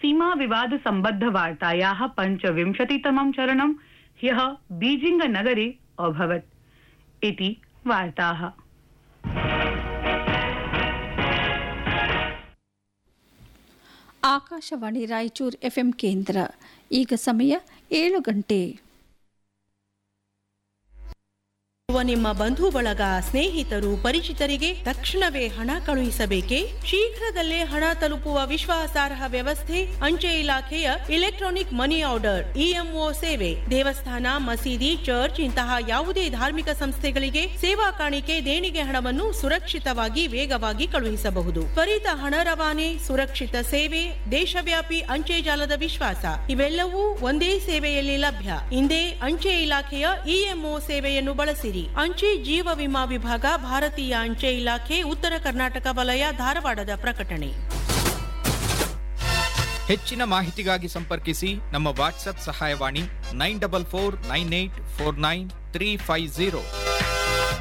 सीमा विवाद सम्बद्ध वार्तायाः पञ्चविंशतितमं चरणं ह्यः बीजिंग नगरे अभवत् इति वार्ताः ಆಕಾಶವಾಣಿ ರಾಯಚೂರು ಎಫ್ಎಂ ಕೇಂದ್ರ ಈಗ ಸಮಯ ಏಳು ಗಂಟೆ ಇರುವ ನಿಮ್ಮ ಬಂಧು ಬಳಗ ಸ್ನೇಹಿತರು ಪರಿಚಿತರಿಗೆ ತಕ್ಷಣವೇ ಹಣ ಕಳುಹಿಸಬೇಕೇ ಶೀಘ್ರದಲ್ಲೇ ಹಣ ತಲುಪುವ ವಿಶ್ವಾಸಾರ್ಹ ವ್ಯವಸ್ಥೆ ಅಂಚೆ ಇಲಾಖೆಯ ಇಲೆಕ್ಟ್ರಾನಿಕ್ ಮನಿ ಆರ್ಡರ್ ಇಎಂಒ ಸೇವೆ ದೇವಸ್ಥಾನ ಮಸೀದಿ ಚರ್ಚ್ ಇಂತಹ ಯಾವುದೇ ಧಾರ್ಮಿಕ ಸಂಸ್ಥೆಗಳಿಗೆ ಸೇವಾ ಕಾಣಿಕೆ ದೇಣಿಗೆ ಹಣವನ್ನು ಸುರಕ್ಷಿತವಾಗಿ ವೇಗವಾಗಿ ಕಳುಹಿಸಬಹುದು ತ್ವರಿತ ಹಣ ರವಾನೆ ಸುರಕ್ಷಿತ ಸೇವೆ ದೇಶವ್ಯಾಪಿ ಅಂಚೆ ಜಾಲದ ವಿಶ್ವಾಸ ಇವೆಲ್ಲವೂ ಒಂದೇ ಸೇವೆಯಲ್ಲಿ ಲಭ್ಯ ಇಂದೇ ಅಂಚೆ ಇಲಾಖೆಯ ಇಎಂಒ ಸೇವೆಯನ್ನು ಬಳಸಿರಿ ಅಂಚೆ ಜೀವ ವಿಮಾ ವಿಭಾಗ ಭಾರತೀಯ ಅಂಚೆ ಇಲಾಖೆ ಉತ್ತರ ಕರ್ನಾಟಕ ವಲಯ ಧಾರವಾಡದ ಪ್ರಕಟಣೆ ಹೆಚ್ಚಿನ ಮಾಹಿತಿಗಾಗಿ ಸಂಪರ್ಕಿಸಿ ನಮ್ಮ ವಾಟ್ಸ್ಆಪ್ ಸಹಾಯವಾಣಿ nine double four nine eight four nine three five zero